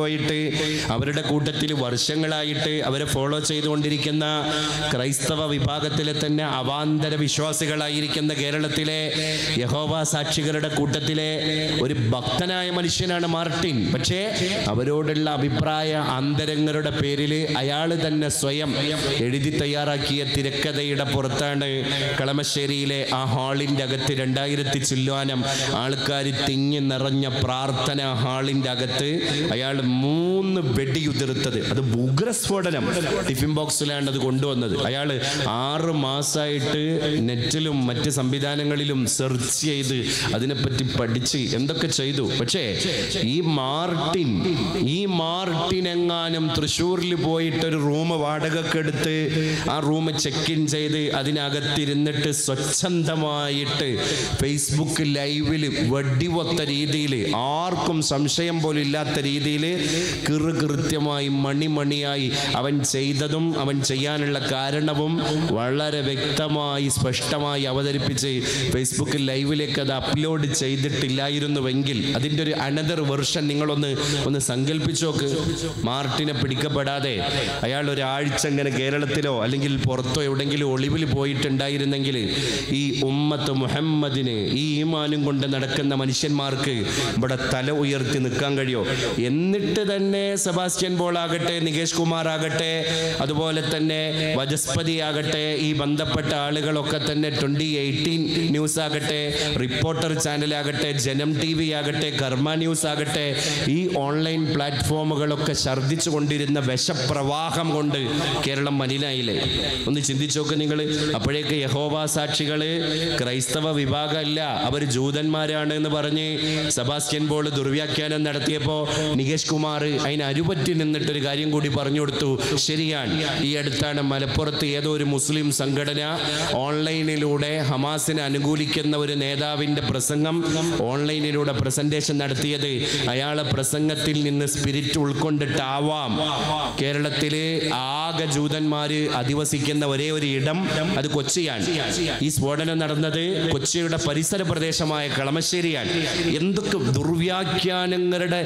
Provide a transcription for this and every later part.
പോയിട്ട് അവരുടെ കൂട്ടത്തിൽ വർഷങ്ങളായിട്ട് അവരെ ഫോളോ ചെയ്തുകൊണ്ടിരിക്കുന്ന ക്രൈസ്തവ വിഭാഗത്തിലെ തന്നെ അവാന്തര വിശ്വാസികളായിരിക്കുന്ന കേരളത്തിലെ യഹോവ സാക്ഷികളുടെ കൂട്ടത്തിലെ ഒരു ഭക്തനായ മനുഷ്യനാണ് മാർട്ടിൻ പക്ഷേ അവരോടുള്ള അഭിപ്രായ അന്തരങ്ങളുടെ പേരിൽ അയാൾ തന്നെ സ്വയം എഴുതി തയ്യാറാക്കിയ തിരക്കഥയുടെ പുറത്താണ് കളമശ്ശേരിയിലെ ആ ഹാളിൻ്റെ അകത്ത് രണ്ടായിരത്തി ചില്ലുവാനം ആൾക്കാർ തിങ്ങി നിറഞ്ഞ പ്രാർത്ഥന ഹാളിൻ്റെ അകത്ത് അയാൾ മൂന്ന് വെടിയുതിർത്തത് അത് ഉഗ്രസ്ഫോടനം ടിഫിൻ ബോക്സിലാണ് അത് കൊണ്ടുവന്നത് അയാൾ ആറ് മാസമായിട്ട് നെറ്റിലും മറ്റ് സംവിധാനങ്ങളിലും സെർച്ച് ചെയ്ത് അതിനെപ്പറ്റി പഠിച്ച് എന്തൊക്കെ ചെയ്തു പക്ഷേ ഈ മാർട്ടിൻ ഈ മാർട്ടിൻ എങ്ങാനും തൃശ്ശൂരിൽ പോയിട്ട് ഒരു റൂം വാടകക്കെടുത്ത് ആ റൂം ചെക്ക് ഇൻ ചെയ്ത് അതിനകത്തിരുന്നിട്ട് സ്വച്ഛന്തമായിട്ട് ഫേസ്ബുക്ക് ലൈവിൽ വെടിവൊത്ത രീതിയിൽ ആർക്കും സംശയം പോലും ഇല്ലാത്ത രീതിയിൽ കിറു കൃത്യമായി മണിമണിയായി അവൻ ചെയ്തതും അവൻ ചെയ്യാനുള്ള കാരണവും വളരെ വ്യക്തമായി സ്പഷ്ടമായി അവതരിപ്പിച്ച് ഫേസ്ബുക്ക് ലൈവിലേക്ക് അത് അപ്ലോഡ് ചെയ്തിട്ടില്ലായിരുന്നുവെങ്കിൽ അതിൻ്റെ ഒരു അനദർ വെർഷൻ നിങ്ങളൊന്ന് ഒന്ന് സങ്കല്പിച്ചു നോക്ക് മാർട്ടിനെ പിടിക്കപ്പെടാതെ അയാൾ ഒരാഴ്ച ഇങ്ങനെ കേരളത്തിലോ അല്ലെങ്കിൽ പുറത്തോ എവിടെങ്കിലും ഒളിവിൽ പോയിട്ടുണ്ടായിരുന്നെങ്കിൽ ഈ ഉമ്മത്ത് മുഹമ്മദിന് ഈ ഈമാനും കൊണ്ട് നടക്കുന്ന മനുഷ്യന്മാർക്ക് ഇവിടെ തല ഉയർത്തി നിൽക്കാൻ കഴിയോ എന്നിട്ട് തന്നെ സെബാസ്റ്റ്യൻ പോൾ ആകട്ടെ നികേഷ് കുമാർ ആകട്ടെ അതുപോലെ തന്നെ വജസ്പതി ആകട്ടെ ഈ ബന്ധപ്പെട്ട ആളുകളൊക്കെ തന്നെ ട്വന്റി എയ്റ്റീൻ ന്യൂസ് ആകട്ടെ റിപ്പോർട്ടർ ചാനലാകട്ടെ ജനം ടി വി ആകട്ടെ കർമ്മ ന്യൂസ് ആകട്ടെ ഈ ഓൺലൈൻ പ്ലാറ്റ്ഫോമുകളൊക്കെ ഛർദ്ദിച്ചു കൊണ്ടിരുന്ന വിഷപ്രവാഹം കൊണ്ട് കേരളം മലിനായില്ലേ ഒന്ന് ചിന്തിച്ചു നോക്ക് നിങ്ങൾ അപ്പോഴേക്ക് യഹോവ സാക്ഷികള് ക്രൈസ്തവ വിഭാഗമല്ല അവർ ജൂതന്മാരാണ് എന്ന് പറഞ്ഞ് സെബാസ്റ്റ്യൻ പോൾ ദുർവ്യാഖ്യാനം നടത്തിയപ്പോൾ നികേഷ് കുമാർ അതിന് അരുപറ്റി നിന്നിട്ടൊരു കാര്യം കൂടി പറഞ്ഞു കൊടുത്തു ശരിയാണ് ഈ അടുത്താണ് മലപ്പുറത്ത് ഏതോ ഒരു മുസ്ലിം സംഘടന ഓൺലൈനിലൂടെ ഹമാസിനെ അനുകൂലിക്കുന്ന ഒരു നേതാവിന്റെ പ്രസംഗം ഓൺലൈനിലൂടെ പ്രസന്റേഷൻ നടത്തിയത് അയാളെ പ്രസംഗത്തിൽ നിന്ന് സ്പിരിറ്റ് ഉൾക്കൊണ്ടിട്ടാവാം കേരളത്തില് ആകെ ജൂതന്മാര് അധിവസിക്കുന്ന ഒരേ ഒരു ഇടം അത് കൊച്ചിയാണ് ഈ സ്ഫോടനം നടന്നത് കൊച്ചിയുടെ പരിസര പ്രദേശമായ കളമശ്ശേരിയാണ് എന്തൊക്കെ ദുർവ്യാഖ്യാനങ്ങളുടെ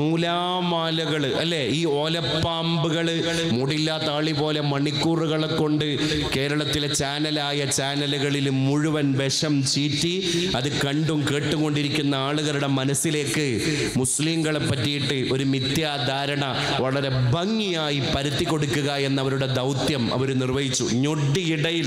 നൂലാമാലകള് അല്ലെ ഈ ഓലപ്പാമ്പുകള് മുടില്ലാത്ത ആളി പോലെ മണിക്കൂറുകളെ കൊണ്ട് കേരളത്തിലെ ചാനലായ ചാനലുകളിൽ മുഴുവൻ വിഷം ചീറ്റി അത് കണ്ടും കേട്ടുകൊണ്ടിരിക്കുന്ന ആളുകളുടെ മനസ്സിലേക്ക് മുസ്ലിങ്ങളെ പറ്റിയിട്ട് ഒരു മിഥ്യാധാരണ വളരെ ഭംഗിയായി പരത്തി കൊടുക്കുക എന്നവരുടെ ദൗത്യം അവർ നിർവഹിച്ചു ഞൊടിയിടയിൽ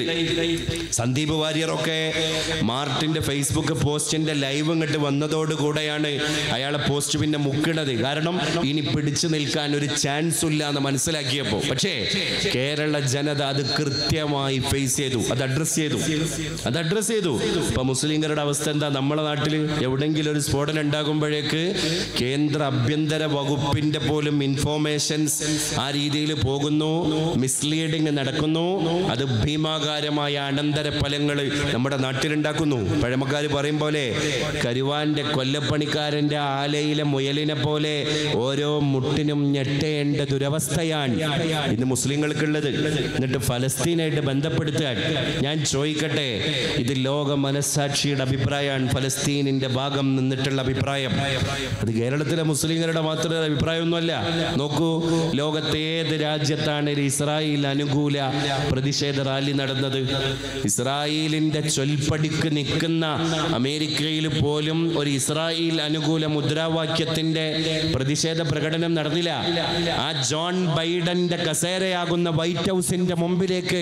സന്ദീപ് വാര്യറൊക്കെ മാർട്ടിന്റെ ഫേസ്ബുക്ക് പോസ്റ്റിന്റെ ലൈവ് ഇങ്ങോട്ട് വന്നതോടുകൂടെയാണ് അയാളെ പോസ്റ്റ് പിന്നെ മുക്കണത് കാരണം ഇനി പിടിച്ചു നിൽക്കാൻ ഒരു ചാൻസ് ഇല്ല എന്ന് മനസ്സിലാക്കിയപ്പോൾ പക്ഷേ കേരള ജനത അത് കൃത്യമായി ഫേസ് ചെയ്തു അത് അഡ്രസ് ചെയ്തു അത് അഡ്രസ് ചെയ്തു ഇപ്പൊ മുസ്ലിങ്ങളുടെ അവസ്ഥ എന്താ നമ്മളെ നാട്ടിൽ എവിടെങ്കിലും ഒരു സ്ഫോടനം ഉണ്ടാകുമ്പോഴേക്ക് കേന്ദ്ര ആഭ്യന്തര വകുപ്പിന്റെ പോലും ഇൻഫോർമേഷൻസ് ആ രീതിയിൽ പോകുന്നു മിസ്ലീഡിങ് നടക്കുന്നു അത് ഭീമാകാരമായ അനന്തര ഫലങ്ങൾ നമ്മുടെ നാട്ടിലുണ്ടാക്കുന്നു പഴമക്കാർ പറയും പോലെ കരുവാന്റെ കൊല്ലപ്പണിക്കാരന്റെ ആലയിലെ മുയലിനെ പോലെ ഓരോ മുട്ടിനും ഞെട്ടേണ്ട ദുരവസ്ഥയാണ് ഇന്ന് മുസ്ലിങ്ങൾക്കുള്ളത് എന്നിട്ട് ഫലസ്തീനായിട്ട് ബന്ധപ്പെടുത്താൻ ഞാൻ ചോദിക്കട്ടെ ഇത് ലോക മനസ്സാക്ഷിയുടെ അഭിപ്രായമാണ് ഫലസ്തീനിന്റെ ഭാഗം നിന്നിട്ടുള്ള അഭിപ്രായം അത് കേരളത്തിലെ മുസ്ലിങ്ങളുടെ മാത്രം അഭിപ്രായമൊന്നുമല്ല നോക്കൂ ലോകത്തെ ഏത് രാജ്യത്താണ് ഒരു ഇസ്രായേൽ അനുകൂല പ്രതിഷേധ റാലി നടന്നത് ഇസ്രായേലിന്റെ ചൊൽപ്പടിക്ക് നിൽക്കുന്ന അമേരിക്കയിൽ പോലും ഒരു ഇസ്രായേൽ അനുകൂല മുദ്രാവാക്യത്തിന്റെ പ്രതിഷേധ പ്രകടനം നടന്നില്ല ആ ജോൺ ബൈഡന്റെ കസേരയാകുന്ന വൈറ്റ് ഹൗസിന്റെ മുമ്പിലേക്ക്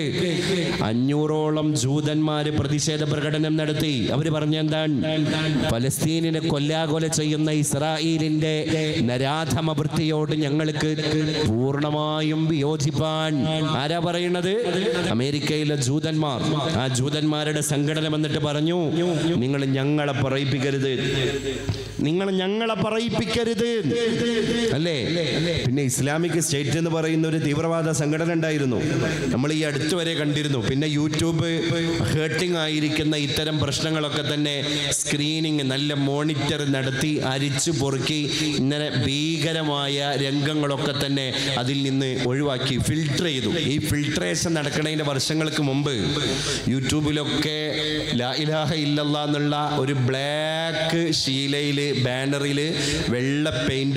അഞ്ഞൂറോളം ജൂതന്മാര് പ്രതിഷേധ പ്രകടനം നടത്തി അവര് പറഞ്ഞ എന്താണ് ഫലസ്തീനിനെ കൊല്ലാകൊല ചെയ്യുന്ന ഇസ്രായേലിന്റെ നരാധമ വൃത്തിയോട് ഞങ്ങൾക്ക് പൂർണ്ണമായും വിയോജിപ്പാൻ ആരാ പറയുന്നത് അമേരിക്കയിലെ ജൂതന്മാർ ആ ജൂതന്മാരുടെ സംഘടന വന്നിട്ട് പറഞ്ഞു നിങ്ങൾ ഞങ്ങളെ പറയിപ്പിക്കരുത് നിങ്ങൾ ഞങ്ങളെ പറയിപ്പിക്കരുത് അല്ലേ പിന്നെ ഇസ്ലാമിക് സ്റ്റേറ്റ് എന്ന് പറയുന്ന ഒരു തീവ്രവാദ സംഘടന ഉണ്ടായിരുന്നു നമ്മൾ ഈ അടുത്ത് വരെ കണ്ടിരുന്നു പിന്നെ യൂട്യൂബ് ഹേർട്ടിംഗ് ആയിരിക്കുന്ന ഇത്തരം പ്രശ്നങ്ങളൊക്കെ തന്നെ സ്ക്രീനിങ് നല്ല മോണിറ്റർ നടത്തി അരിച്ചു പൊറുക്കി ഇങ്ങനെ ഭീകരമായ രംഗങ്ങളൊക്കെ തന്നെ അതിൽ നിന്ന് ഒഴിവാക്കി ഫിൽട്ടർ ചെയ്തു ഈ ഫിൽട്രേഷൻ നടക്കുന്നതിന്റെ വർഷങ്ങൾക്ക് മുമ്പ് യൂട്യൂബിലൊക്കെ ലാ ഇലാഹ ഇല്ലല്ലാ എന്നുള്ള ഒരു ബ്ലാക്ക് ഷീലയില് ബാനറിൽ വെള്ള പെയിന്റ് കൊണ്ട്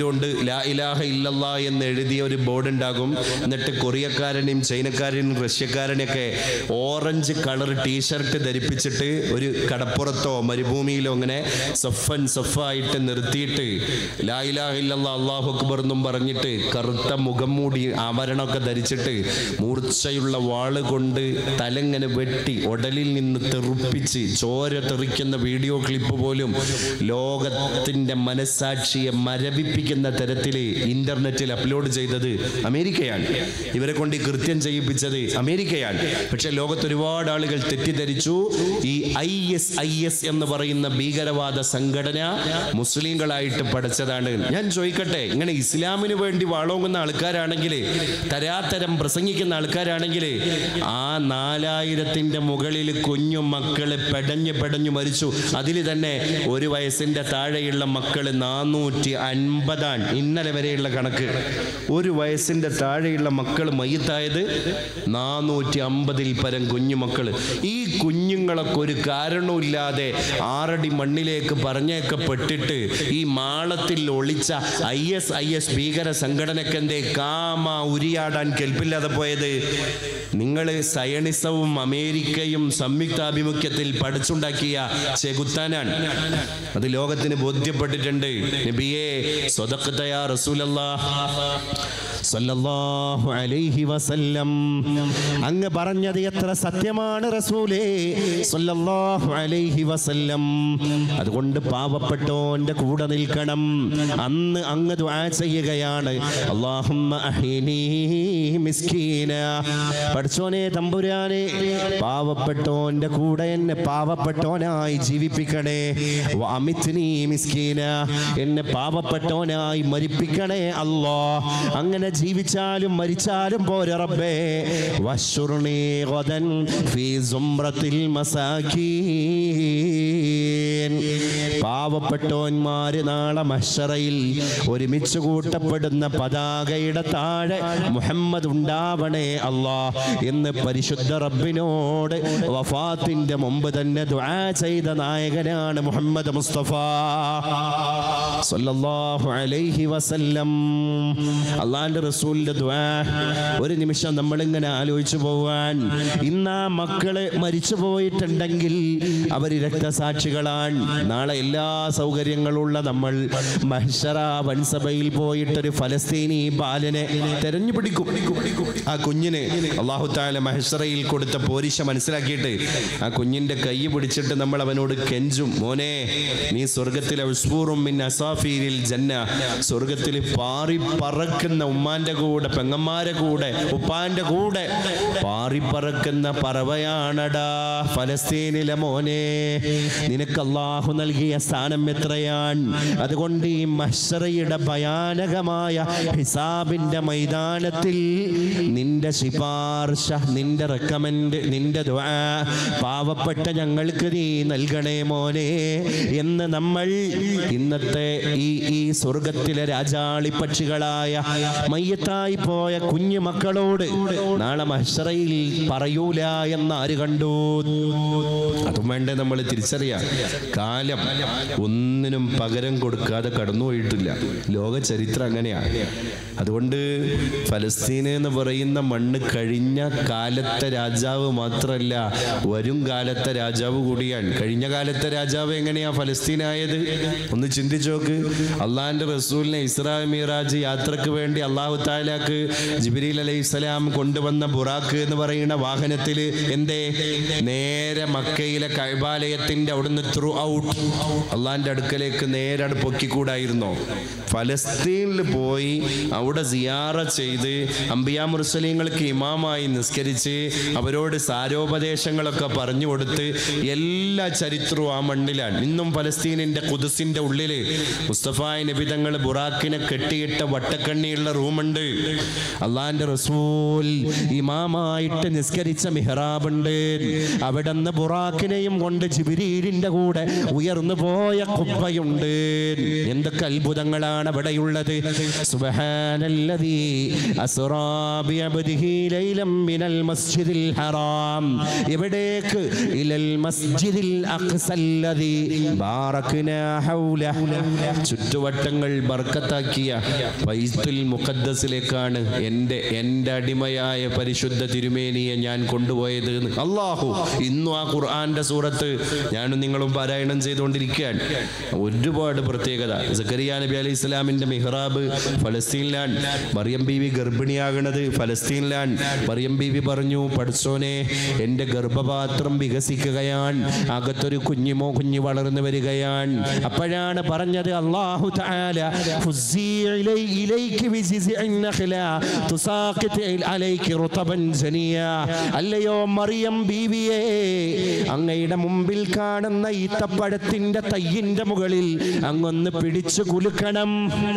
ലാ ഇലാഹ ഇല്ലല്ലാ എന്ന് എഴുതിയ ഒരു ബോർഡ് ഉണ്ടാകും എന്നിട്ട് കൊറിയക്കാരനെയും ചൈനക്കാരനെയും റഷ്യക്കാരനെയൊക്കെ ഓറഞ്ച് കളർ ടീഷർട്ട് ധരിപ്പിച്ചിട്ട് ഒരു കടപ്പുറത്തോ മരുഭൂമിയിലോ അങ്ങനെ സഫൻ സഫായിട്ട് നിർത്തിയിട്ട് ലാ ഇലാഹ ഇല്ലല്ലാ അള്ളാഹു അക്ബർ എന്നും പറഞ്ഞിട്ട് കറുത്ത മുഖം മൂടി ആഭരണമൊക്കെ ധരിച്ചിട്ട് മൂർച്ചയുള്ള വാള് കൊണ്ട് തലങ്ങനെ വെട്ടി ഉടലിൽ നിന്ന് തെറുപ്പിച്ച് ചോര തെറിക്കുന്ന വീഡിയോ ക്ലിപ്പ് പോലും ലോകത്തിൻ്റെ മനസ്സാക്ഷിയെ മരവിപ്പിക്കുന്ന തരത്തിൽ ഇന്റർനെറ്റിൽ അപ്ലോഡ് ചെയ്തത് അമേരിക്കയാണ് ഇവരെ കൊണ്ട് ഈ കൃത്യം ചെയ്യിപ്പിച്ചത് അമേരിക്കയാണ് പക്ഷെ ലോകത്ത് ഒരുപാട് ആളുകൾ തെറ്റിദ്ധരിച്ചു ഈ ഐ എസ് ഐ എസ് എന്ന് പറയുന്ന ഭീകരവാദ സംഘടന മുസ്ലിങ്ങളായിട്ട് പഠിച്ചതാണ് ഞാൻ ചോദിക്കട്ടെ ഇങ്ങനെ ഇസ്ലാമിന് വേണ്ടി വാളോങ്ങുന്ന ആൾക്കാരാണെങ്കിൽ തരാതരം പ്രസംഗിക്കുന്ന ആൾക്കാരാണെങ്കിൽ ആ നാലായിരത്തിന്റെ മുകളിൽ കുഞ്ഞു മക്കള് പെടഞ്ഞു പെടഞ്ഞു മരിച്ചു അതിൽ തന്നെ ഒരു വയസ്സിന്റെ താഴെയുള്ള മക്കള് നാനൂറ്റി അൻപതാണ് ഇന്നലെ വരെയുള്ള കണക്ക് ഒരു വയസ്സിന്റെ താഴെയുള്ള മക്കൾ മയ്യത്തായത് നാനൂറ്റി അമ്പതിൽ പരം കുഞ്ഞുമക്കള് ഈ കുഞ്ഞുങ്ങളൊക്കെ ഒരു കാരണവുമില്ലാതെ ആറടി മണ്ണിലേക്ക് പറഞ്ഞേക്കപ്പെട്ടിട്ട് ഈ മാളത്തിൽ ഒളിച്ച ഐ എസ് ഐ എസ് ഭീകര സംഘടനക്കെന്തേ കാമ ഉരിയാടാൻ കെൽപ്പില്ലാതെ പോയത് നിങ്ങൾ സയണിസവും അമേരിക്കയും സംയുക്താഭിമുഖ്യത്തിൽ പഠിച്ചുണ്ടാക്കിയ ചെകുത്താനാണ് അത് ലോകത്തിന് ബോധ്യപ്പെട്ടിട്ടുണ്ട് നബിയെ സ്വതക്കത്തയാ റസൂലല്ലാ സല്ലല്ലാഹു അലൈഹി വസല്ലം അങ്ങ് പറഞ്ഞത് എത്ര സത്യമാണ് റസൂലേ സല്ലല്ലാഹു അലൈഹി വസല്ലം അതുകൊണ്ട് പാവപ്പെട്ടോന്റെ കൂടെ നിൽക്കണം അന്ന് അങ്ങ് ദുആ ചെയ്യുകയാണ് അല്ലാഹുമ്മ അഹ്യിനീ മിസ്കീന പഠിച്ചോനെ തമ്പുരാനെ പാവപ്പെട്ടോന്റെ കൂടെ എന്നെ പാവപ്പെട്ടോനായി ജീവിപ്പിക്കണേ വഅമിത്നി മിസ്കീന എന്നെ പാവപ്പെട്ടോനായി മരിപ്പിക്കണേ അല്ലാ അങ്ങനെ ജീവിച്ചാലും മരിച്ചാലും പോരെ റബ്ബേ വശുർണി ഗദൻ ഫീ സുംറത്തിൽ മസാകീൻ പാവപ്പെട്ടോന്മാര് നാളെ മഷറയിൽ ഒരുമിച്ച് കൂട്ടപ്പെടുന്ന പതാകയുടെ താഴെ മുഹമ്മദ് ഉണ്ടാവണേ അല്ലാ എന്ന് പരിശുദ്ധ റബ്ബിനോട് വഫാത്തിന്റെ മുമ്പ് തന്നെ ദുആ ചെയ്ത നായകനാണ് മുഹമ്മദ് മുസ്തഫ സല്ലല്ലാഹു അലൈഹി വസല്ലം അള്ളാന്റെ റസൂലിന്റെ ദ്വാ ഒരു നിമിഷം നമ്മളിങ്ങനെ ആലോചിച്ചു പോവാൻ ഇന്ന് ആ മക്കള് മരിച്ചു പോയിട്ടുണ്ടെങ്കിൽ അവർ രക്തസാക്ഷികളാണ് നാളെ എല്ലാ സൗകര്യങ്ങളുള്ള നമ്മൾ മഹ്ഷറ വൻസഭയിൽ പോയിട്ടൊരു ഫലസ്തീനി ബാലനെ തെരഞ്ഞു പിടിക്കും ആ കുഞ്ഞിന് അള്ളാഹു താല മഹ്ഷറയിൽ കൊടുത്ത പോരിശ മനസ്സിലാക്കിയിട്ട് ആ കുഞ്ഞിന്റെ കൈ പിടിച്ചിട്ട് നമ്മൾ അവനോട് കെഞ്ചും മോനെ നീ സ്വർഗത്തിലെ ഉസ്ഫൂറും മിൻ അസാഫീരിൽ ജന്ന സ്വർഗത്തിൽ പാറി പറക്കുന്ന ഉമ്മാന്റെ കൂടെ പെങ്ങന്മാരെ കൂടെ ഉപ്പാന്റെ കൂടെ പാറി പറക്കുന്ന പറവയാണടാ ഫലസ്തീനിലെ മോനെ നിനക്ക് അള്ളാഹു നൽകിയ സ്ഥാനം എത്രയാണ് അതുകൊണ്ട് ഈ മഷറയുടെ ഭയാനകമായ ഹിസാബിന്റെ മൈതാനത്തിൽ നിന്റെ ശിപാർശ നിന്റെ റെക്കമെൻഡ് നിന്റെ ദുആ പാവപ്പെട്ട ഞങ്ങൾക്ക് നീ നൽകണേ മോനെ എന്ന് നമ്മൾ ഇന്നത്തെ ഈ ഈ സ്വർഗത്തിലെ രാജാളി പക്ഷികളായ മയ്യത്തായി പോയ കുഞ്ഞു മക്കളോട് നാളെ മഹ്ഷറയിൽ പറയൂല എന്ന് ആര് കണ്ടു അതും വേണ്ടേ നമ്മൾ തിരിച്ചറിയാം കാലം ഒന്നിനും പകരം കൊടുക്കാതെ കടന്നുപോയിട്ടില്ല ലോക ചരിത്രം അങ്ങനെയാണ് അതുകൊണ്ട് ഫലസ്തീൻ എന്ന് പറയുന്ന മണ്ണ് കഴിഞ്ഞ കാലത്തെ രാജാവ് മാത്രമല്ല വരും കാലത്തെ രാജാവ് കൂടിയാണ് കഴിഞ്ഞ കാലത്തെ രാജാവ് എങ്ങനെയാ ഫലസ്തീനായത് ഒന്ന് ചിന്തിച്ചു നോക്ക് അള്ളാഹിന്റെ റസൂലിനെ ഇസ്രാ മീറാജ് യാത്രക്ക് വേണ്ടി അള്ളാഹു താലാക്ക് ജിബിരിൽ അലൈഹി സ്വലാം കൊണ്ടുവന്ന ബുറാക്ക് എന്ന് പറയുന്ന വാഹനത്തിൽ എന്തേ നേരെ മക്കയിലെ കൈബാലയത്തിന്റെ അവിടുന്ന് ത്രൂ ഔട്ട് അള്ളാഹിന്റെ അടുക്കലേക്ക് നേരെ അവിടെ പൊക്കിക്കൂടായിരുന്നോ ഫലസ്തീനിൽ പോയി അവിടെ സിയാറ ചെയ്ത് അംബിയാ മുർസലീങ്ങൾക്ക് ഇമാമായി നിസ്കരിച്ച് അവരോട് സാരോപദേശങ്ങളൊക്കെ പറഞ്ഞു കൊടുത്ത് എല്ലാ ചരിത്രവും ആ മണ്ണിലാണ് ഇന്നും ഫലസ്തീനിന്റെ കുതിസിന്റെ ഉള്ളില് മുസ്തഫായ നബിതങ്ങൾ ബുറാക്കിനെ കെട്ടിയിട്ട വട്ടക്കണ്ണിയുള്ള റൂമുണ്ട് അള്ളാന്റെ റസൂൽ ഇമാമായിട്ട് നിസ്കരിച്ച മിഹ്റാബുണ്ട് അവിടെ നിന്ന് ബുറാക്കിനെയും കൊണ്ട് ജിബിരീലിന്റെ കൂടെ ഉയർന്നു പോയ കുബ്ബയുണ്ട് എന്തൊക്കെ അത്ഭുതങ്ങളാണ് അവിടെയുള്ളത് സുബ്ഹാനല്ലദീ അസ്റാ ബിഅബ്ദിഹി ലൈലം മിനൽ മസ്ജിദിൽ ഹറാം എവിടേക്ക് ഇലൽ മസ്ജിദിൽ അഖ്സല്ലദീ ബാറക്നാ ഹൗല ചുറ്റുവട്ടങ്ങൾ ബർക്കത്താക്കിയ ബൈത്തുൽ മുഖദ്ദസിലേക്കാണ് എൻ്റെ എൻ്റെ അടിമയായ പരിശുദ്ധ തിരുമേനിയെ ഞാൻ കൊണ്ടുപോയത് എന്ന്. അള്ളാഹു ഇന്നും ആ ഖുർആന്റെ സൂറത്ത് ഞാനും നിങ്ങളും പാരായണം ചെയ്തുകൊണ്ടിരിക്കുകയാണ് ഒരുപാട് പ്രത്യേകത സക്കരിയ നബി അലൈഹി ഇസ്ലാമിന്റെ മിഹ്റാബ് ഫലസ്തീനിലാണ് മറിയം ബീവി ഗർഭിണിയാകണത് ഫലസ്തീനിലാണ് മറിയം ബീവി പറഞ്ഞു പഠിച്ചോനെ എൻ്റെ ഗർഭപാത്രം വികസിക്കുകയാണ് അകത്തൊരു കുഞ്ഞിമോ കുഞ്ഞ് വളർന്നു വരികയാണ് അപ്പോഴാണ് പറഞ്ഞത് അള്ളാഹു തആല ഫുസ്സി ഇലൈ- ഇലൈക്ക് ബിജിസിഇൻ നഖ്ല തുസാഖിത് അലൈക്ക് റുതബൻ ജനിയ അല്ലയോ മറിയം ബീവിയെ അങ്ങയുടെ മുമ്പിൽ കാണുന്ന ഈത്തപ്പഴത്തിന്റെ തയ്യിന്റെ മുകളിൽ അങ്ങൊന്ന് പിടിച്ചു കുലുക്കണം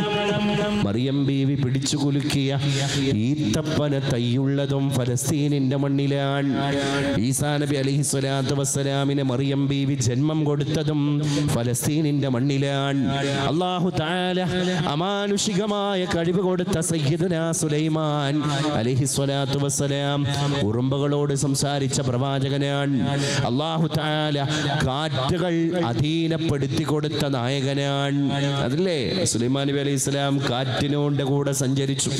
മറിയം ബീവി പിടിച്ചു കുലുക്കിയ ഈത്തപ്പന തയ്യുള്ളതും ഫലസ്തീനിന്റെ മണ്ണിലാണ് ഈസാ നബി അലൈഹി സ്വലാത്തു വസ്സലാമിന് മറിയം ബീവി ജന്മം കൊടുത്തതും ഫലസ്തീനിന്റെ മണ്ണിലാണ് അള്ളാഹു താല അമാനുഷികമായ കഴിവ് കൊടുത്ത സയ്യിദുന സുലൈമാൻ അലൈഹി സ്വലാത്തു വസ്സലാം ഉറുമ്പുകളോട് സംസാരിച്ച പ്രവാചകനാണ് അള്ളാഹു താല കാറ്റുകൾ അധീനപ്പെടുത്തി കൊടുത്ത നായകനാണ് അതല്ലേ സുലൈമാൻ നബി അലൈഹി സ്വലാം കാറ്റിനോണ്ട് കൂടെ സഞ്ചരിച്ചു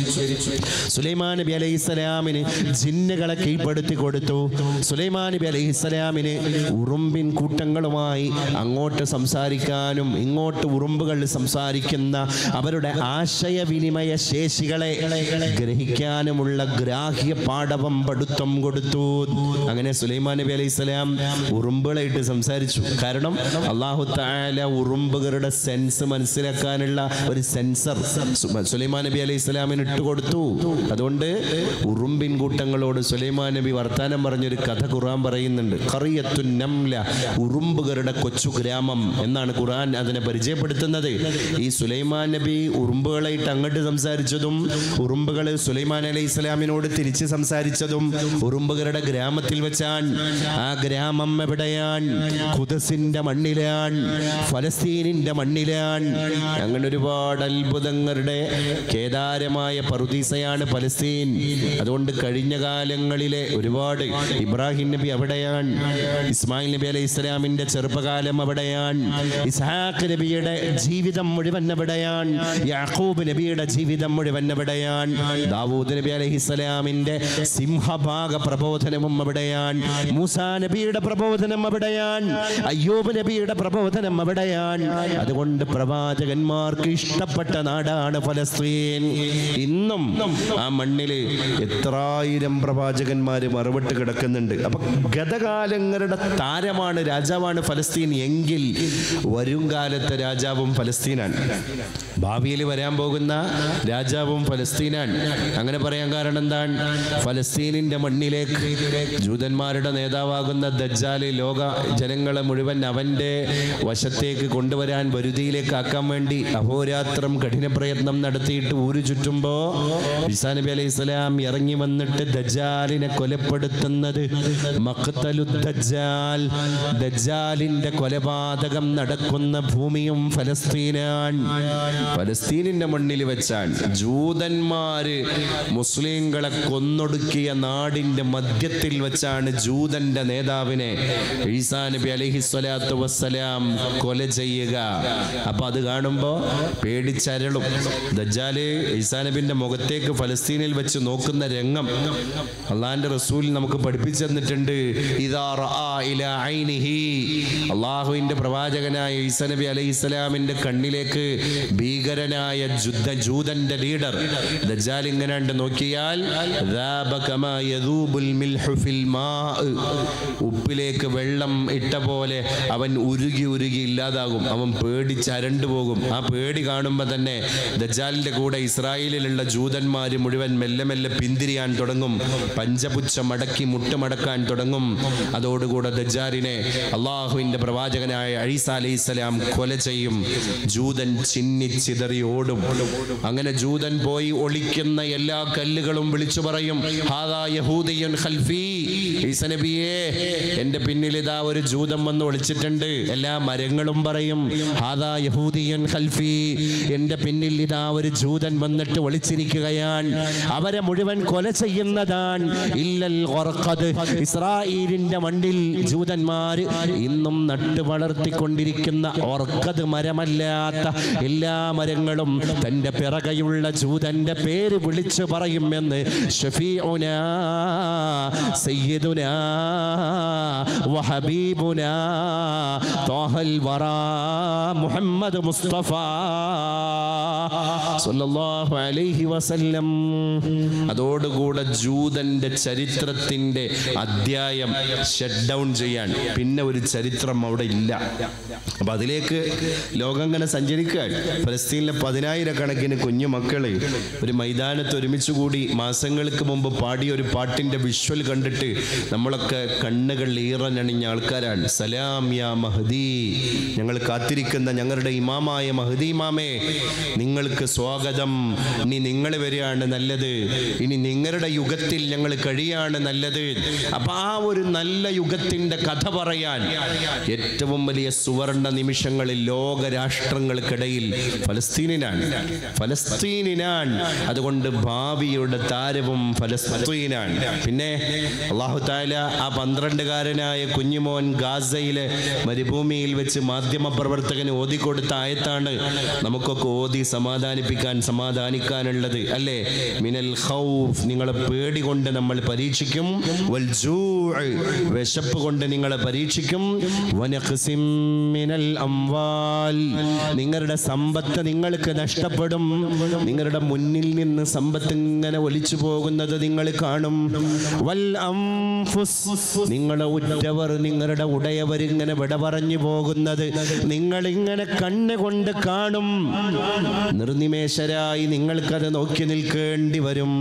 സുലൈമാൻ നബി അലൈഹി സ്വലാമിന് ജിന്നുകളെ കീഴ്പ്പെടുത്തി കൊടുത്തു സുലൈമാൻ നബി അലൈഹി സ്വലാമിന് ഉറുമ്പിൻ കൂട്ടങ്ങളുമായി അങ്ങോട്ട് സംസാരിക്കാനും ഇങ്ങോട്ട് ഉറുമ്പുകൾ സംസാരിക്കുന്ന അവരുടെ ആശയവിനിമയ ശേഷികളെ ഗ്രഹിക്കാനുമുള്ള ഗ്രാഹ്യ പാടവം പടുത്തം കൊടുത്തു അങ്ങനെ സുലൈമാൻ നബി അലൈഹി സ്വലാം ഉറുമ്പുകളായിട്ട് സംസാരിച്ചു കാരണം അള്ളാഹു താല ഉറുമ്പുകളുടെ സെൻസ് മനസ്സിലാക്കാനുള്ള ഒരു സെൻസർ സുലൈമാൻ നബി അലൈഹി സ്വലാമിന് ഇട്ടുകൊടുത്തു അതുകൊണ്ട് ഉറുമ്പിൻ കൂട്ടങ്ങളോട് സുലൈമാൻ നബി വർത്താനം പറഞ്ഞൊരു കഥ ഖുർആൻ പറയുന്നുണ്ട് ഖറിയത്തു നംല ഉറുമ്പുകളുടെ കൊച്ചു ഗ്രാമം എന്നാണ് ഖുർആൻ അതിനെ പരിചയപ്പെടുത്തുന്നത് ഈ സുലൈമാൻ നബി ഉറുമ്പുകളായിട്ട് അങ്ങോട്ട് സംസാരിച്ചതും ഉറുമ്പുകൾ സുലൈമാൻ അലൈഹി ഇസ്ലാമിനോട് തിരിച്ച് സംസാരിച്ചതും ഉറുമ്പുകളുടെ ഗ്രാമത്തിൽ വെച്ചാൻ ആ ഗ്രാമം എവിടെയാൻ ഖുദസിന്റെ മണ്ണിലാൻ ഫലസ്തീനിന്റെ മണ്ണിലാൻ അങ്ങനെ ഒരുപാട് അത്ഭുതങ്ങളുടെ കേദാരമായ പറുദീസയാണ് ഫലസ്തീൻ അതുകൊണ്ട് കഴിഞ്ഞ കാലങ്ങളിലെ ഒരുപാട് ഇബ്രാഹിം നബി അവിടെയാണ് ഇസ്മായിൽ നബി അലൈഹി ഇസ്ലാമിന്റെ ചെറുപ്പകാലം അവിടെയാണ് ഇസ്ഹാഖ് നബിയുടെ ജീവിതം മുഴുവൻ അവിടെയാണ് യാക്കൂബ് നബിയുടെ ജീവിതം മുഴുവൻ അവിടെയാണ് ദാവൂദ് നബി അലൈഹി ഇസ്ലാമിന്റെ സിംഹഭാഗ പ്രബോധനവും അവിടെയാണ് മൂസാ നബിയുടെ പ്രബോധനം അവിടെയാണ് അയ്യൂബ് നബിയുടെ പ്രബോധനം അവിടെയാണ് അതുകൊണ്ട് പ്രവാചകന്മാർക്ക് ഇഷ്ടപ്പെട്ട നാടാണ് ഫലസ്തീൻ ഇന്നും ആ മണ്ണില് എത്രായിരം പ്രവാചകന്മാര് മറുപട്ട് കിടക്കുന്നുണ്ട് അപ്പൊ ഗതകാലങ്ങളുടെ താരമാണ് രാജാവാണ് ഫലസ്തീൻ എങ്കിൽ വരും കാലത്തെ രാജാവും ഫലസ്തീനാണ് ഭാവിയിൽ വരാൻ പോകുന്ന രാജാവും ഫലസ്തീനാണ് അങ്ങനെ പറയാൻ കാരണം എന്താണ് ഫലസ്തീനിന്റെ മണ്ണിലേക്ക് ജൂതന്മാരുടെ നേതാവാകുന്ന ദജ്ജാല് ലോക ജനങ്ങളെ മുഴുവൻ അവന്റെ വശത്തേക്ക് കൊണ്ടുവരാൻ വരുതിയിലേക്ക് ആക്കാൻ വേണ്ടി അഹോരാത്രം കഠിന പ്രയത്നം നടത്തിയിട്ട് ഊരു ചുറ്റുമ്പോ ഈസാ നബി അലൈഹി സ്വലാം ഇറങ്ങി വന്നിട്ട് ദജ്ജാലിനെ കൊലപ്പെടുത്തുന്നത് മഖ്തലു ദജ്ജാൽ ദജ്ജാലിന്റെ കൊലപാതകം നടക്കുന്ന ഭൂമിയും ഫലസ്തീനാണ് ഫലസ്തീനിന്റെ മണ്ണിൽ വെച്ചാണ് ജൂതന്മാര് മുസ്ലിങ്ങളെ കൊന്നൊടുക്കിയ നാടിന്റെ മധ്യത്തിൽ വെച്ചാണ് ജൂതന്റെ നേതാവിനെ ഈസാ നബി അലൈഹി സ്വലാത്തു വസ്സലാം കൊല ചെയ്യുക അപ്പൊ അത് കാണുമ്പോ പേടിച്ചരളും ദജ്ജാല് ഈസാ നബിന്റെ മുഖത്തേക്ക് ഫലസ്തീനിൽ വെച്ച് നോക്കുന്ന രംഗം അള്ളാഹിന്റെ റസൂൽ നമുക്ക് പഠിപ്പിച്ചു തന്നിട്ടുണ്ട് ഇതാ റആ ഇലാ ഐനിഹി അള്ളാഹുവിന്റെ പ്രവാചകനായ ഈസാ നബി അലൈഹി സ്വലാമിന്റെ കണ്ണിലേക്ക് ഭീകരനായ ജുദ്ധ ജൂതന്റെ ലീഡർ ദജ്ജാൽ ഇങ്ങനെ ഉണ്ട് നോക്കിയാൽ ذاب كما يذوب الملح في الماء. ഉപ്പിലേക്ക് വെള്ളം ഇട്ട പോലെ അവൻ ഉരുകി ഉരുകി ഇല്ലാതാകും അവൻ പേടിച്ച് അരണ്ടു പോകും ആ പേടി കാണുമ്പോൾ തന്നെ ദജ്ജാലിന്റെ കൂടെ ഇസ്രായേലിലുള്ള ജൂതന്മാർ മുഴുവൻ മെല്ലെ മെല്ലെ പിന്തിരിയാൻ തുടങ്ങും പഞ്ചപുച്ഛ മടക്കി മുട്ടുമടക്കാൻ തുടങ്ങും അതോടുകൂടെ ദജ്ജാലിനെ അള്ളാഹുവിന്റെ പ്രവാചകനായ അഴീസ അലൈഹിസ്സലാം കൊല ചെയ്യും ജൂതൻ ചിന്നിച്ചിതറി ഓടും അങ്ങനെ ജൂതൻ പോയി ഒളിക്കുന്ന എല്ലാ കല്ലുകളും വിളിച്ചു പറയും ഹാദാ യഹൂദിയൻ ഖൽഫി ഈസ നബിയേ എന്റെ പിന്നിൽ ഇതാ ഒരു ജൂതം വന്ന് ഒളിച്ചിട്ടുണ്ട് എല്ലാ മരങ്ങളും പറയും ഹാദാ യഹൂദിയൻ ഖൽഫി എന്റെ പിന്നിൽ ഇതാ ഒരു ജൂതൻ വന്നിട്ട് ഒളിച്ചിരിക്കുകയാണ് അവരെ മുഴുവൻ കൊല ചെയ്യുന്നതാണ് ഇല്ലൽ ഖർഖദ് ഇസ്രായേലിന്റെ മണ്ണിൽ ജൂതന്മാര് ഇന്നും നട്ടു വളർത്തിക്കൊണ്ടിരിക്കുന്ന ഓർക്കത് മരമല്ലാത്ത എല്ലാ മരങ്ങളും തന്റെ പിറകെയുള്ള ജൂതന്റെ പേര് വിളിച്ചു പറയുമെന്ന് ഷഫീഉന സയ്യിദുനാ വഹബീബുനാ ത്വാഹൽ വറാ മുഹമ്മദ് മുസ്തഫ സല്ലല്ലാഹു അലൈഹി വസല്ലം അതോടുകൂടെ ജൂതന്റെ ചരിത്രത്തിന്റെ അധ്യായം ഷട്ട് ഡൗൺ ചെയ്യാൻ പിന്നെ ഒരു ചരിത്രം അവിടെ ഇല്ല അപ്പൊ അതിലേക്ക് ലോകം ഇങ്ങനെ സഞ്ചരിക്കാൻ ഫലസ്തീനിലെ പതിനായിരക്കണക്കിന് കുഞ്ഞു മക്കള് ഒരു മൈതാനത്ത് ഒരുമിച്ച് കൂടി മാസങ്ങൾക്ക് മുമ്പ് പാടിയ ഒരു പാട്ടിന്റെ വിഷ്വൽ കണ്ടിട്ട് നമ്മളൊക്കെ കണ്ണുകൾ ഈറനണിഞ്ഞ ആൾക്കാരാണ് സലാം യാ മഹദി ഞങ്ങൾ കാത്തിരിക്കുന്ന ഞങ്ങളുടെ ഇമാമായ മഹദി ഇമാമേ നിങ്ങൾക്ക് സ്വാഗതം ഇനി നിങ്ങൾ വരികയാണ് നല്ലത് ഇനി നിങ്ങളുടെ യുഗത്തിൽ ഞങ്ങൾ കഴിയാണ് നല്ലത് അപ്പൊ ആ ഒരു നല്ല യുഗത്തിന്റെ കഥ പറയാൻ ഏറ്റവും വലിയ സുവർണ നിമിഷങ്ങളിൽ ലോക രാഷ്ട്രങ്ങൾക്കിടയിൽ ഫലസ്തീനിനാണ് ഫലസ്തീനിനാണ് അതുകൊണ്ട് ഭാവിയുടെ താരവും ഫലസ്തീനാണ് പിന്നെ അള്ളാഹു താല ആ പന്ത്രണ്ടുകാരനായ കുഞ്ഞുമോൻ ഗാസയിലെ മരുഭൂമിയിൽ വെച്ച് മാധ്യമ പ്രവർത്തകന് ഓതിക്കൊടുത്ത ആയത്താണ് നമുക്കൊക്കെ ഓതി സമാധാനിപ്പിക്കാൻ സമാധാനിക്കാനുള്ളത് അല്ലേ മിനൽ ഖൗഫ് നിങ്ങളെ പേടി കൊണ്ട് നമ്മൾ പരീക്ഷിക്കും വൽ ജൂഅ് വിശപ്പ് കൊണ്ട് നിങ്ങളെ പരീക്ഷിക്കും വനഖ്സിം മിനൽ അംവാൽ നിങ്ങളുടെ സമ്പത്ത് നിങ്ങൾക്ക് നഷ്ടപ്പെടും നിങ്ങളുടെ മുന്നിൽ നിന്ന് സമ്പത്ത് ഇങ്ങനെ ഒലിച്ചു പോകുന്നത് നിങ്ങൾ കാണും വൽ അംഫുസ് നിങ്ങളെ ഉറ്റവർ നിങ്ങളുടെ ഉടയവർ ഇങ്ങനെ വിട പറഞ്ഞു പോകുന്നത് നിങ്ങൾ ഇങ്ങനെ കണ്ണുകൊണ്ട് കാണും നിർനിമേഷരായി നിങ്ങൾക്കത് നോക്കി നിൽക്കേണ്ടി വരും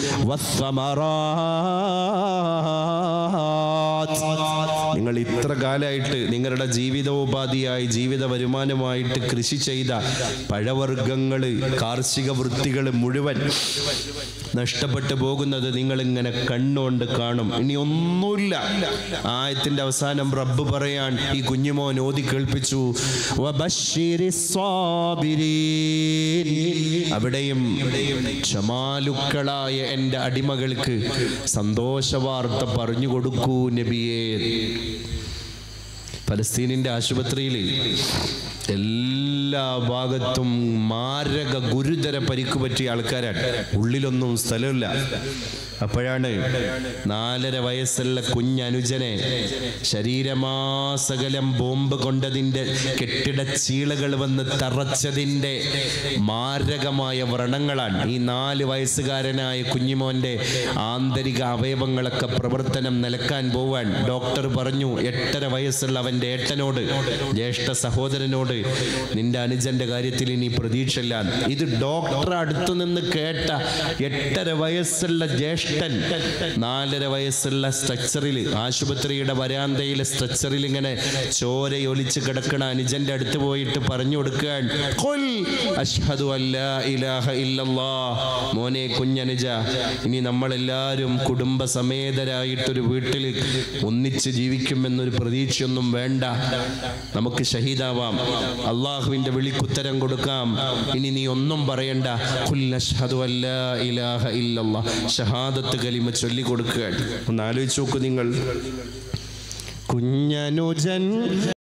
വസ്സമറാത്ത്. നിങ്ങൾ ഇത്ര കാലമായിട്ട് നിങ്ങളുടെ ജീവിതോപാധിയായി ജീവിത വരുമാനമായിട്ട് കൃഷി ചെയ്ത പഴവർഗ്ഗങ്ങൾ കാർഷിക വൃത്തികൾ മുഴുവൻ നഷ്ടപ്പെട്ടു പോകുന്നത് നിങ്ങൾ ഇങ്ങനെ കണ്ണുകൊണ്ട് കാണും ഇനി ഒന്നുമില്ല ആയത്തിന്റെ അവസാനം റബ്ബ് പറയാൻ ഈ കുഞ്ഞുമോൻ ഓതി കേൾപ്പിച്ചു വബശ്ശിരി സ്വാബിരീൻ. അവിടെയും ക്ഷമാലുക്കളായ എൻ്റെ അടിമകൾക്ക് സന്തോഷ വാർത്ത പറഞ്ഞു കൊടുക്കൂ നബിയേ പലസ്തീനിന്റെ ആശുപത്രിയിൽ എല്ലാ ഭാഗത്തും മാരക ഗുരുതര പരിക്ക് പറ്റിയ ആൾക്കാരാണ് ഉള്ളിലൊന്നും സ്ഥലമില്ല അപ്പോഴാണ് നാലര വയസ്സുള്ള കുഞ്ഞനുജനെ ശരീരമാസകലം ബോംബ് കൊണ്ടതിൻ്റെ കെട്ടിട ചീളകൾ വന്ന് തറച്ചതിൻ്റെ മാരകമായ വ്രണങ്ങളാണ് ഈ നാല് വയസ്സുകാരനായ കുഞ്ഞിമോൻ്റെ ആന്തരിക അവയവങ്ങളൊക്കെ പ്രവർത്തനം നിലക്കാൻ പോവാൻ ഡോക്ടർ പറഞ്ഞു എട്ടര വയസ്സുള്ള അവൻ്റെ ഏട്ടനോട് ജ്യേഷ്ഠ സഹോദരനോട് നിന്റെ അനുജന്റെ കാര്യത്തിൽ ഇനി പ്രതീക്ഷയില്ല ഇത് ഡോക്ടർ അടുത്തു നിന്ന് കേട്ട എട്ടര വയസ്സുള്ള ജ്യേഷ്ഠൻ നാലര വയസ്സുള്ള സ്ട്രക്ചറിൽ ആശുപത്രിയുടെ വരാന്തയിലെ സ്ട്രക്ചറിൽ ഇങ്ങനെ ചോരയൊലിച്ച് കിടക്കണ അനുജന്റെ അടുത്ത് പോയിട്ട് പറഞ്ഞു കൊടുക്കാൻ "ഖുൽ അശ്ഹദു അല്ലാ ഇലാഹ ഇല്ലല്ലാ." മോനെ കുഞ്ഞനുജ ഇനി നമ്മളെല്ലാവരും കുടുംബസമേതരായിട്ടൊരു വീട്ടിൽ ഒന്നിച്ച് ജീവിക്കുമെന്നൊരു പ്രതീക്ഷയൊന്നും വേണ്ട നമുക്ക് ഷഹീദാവാം അള്ളാഹുവിന്റെ വിളിക്കുത്തരം കൊടുക്കാം ഇനി നീ ഒന്നും പറയണ്ട "ഖുൽ അശ്ഹദു അല്ലാ ഇലാഹ ഇല്ലല്ലാ." ഷഹാദത്ത് കലിമ ചൊല്ലിക്കൊടുക്കുക ഒന്ന് ആലോചിച്ച് നോക്കൂ നിങ്ങൾ കുഞ്ഞനുജൻ